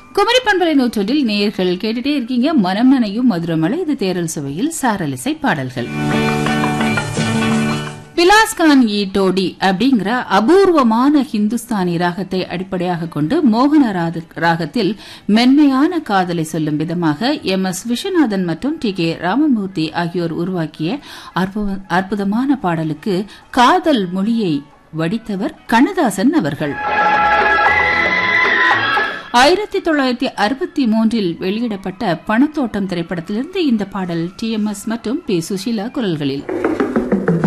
குமரி பண்பலை நூற்றொன்றில் நேர்கள் கேட்டுட்டே இருக்கீங்க மனம் நனையும் மதுரமலை இது தேரல் சுவையில் சாரலிசை பாடல்கள் பிலாஸ்கான் இ டோடி அப்படிங்கிற அபூர்வமான ஹிந்துஸ்தானி ராகத்தை அடிப்படையாக கொண்டு மோகன ராத- ராகத்தில் மென்மையான காதலை சொல்லும் விதமாக எம் எஸ் விஸ்வநாதன் மற்றும் டி கே ராமமூர்த்தி ஆகியோர் உருவாக்கிய அற்புத- அற்புதமான பாடலுக்கு காதல் மொழியை வடித்தவர் கண்ணதாசன் அவர்கள் ஆயிரத்தி தொள்ளாயிரத்தி அறுபத்தி மூன்றில் வெளியிடப்பட்ட பணத்தோட்டம் திரைப்படத்திலிருந்து இந்த பாடல் டி எம் எஸ் மற்றும் பி சுஷீலா குரல்களில்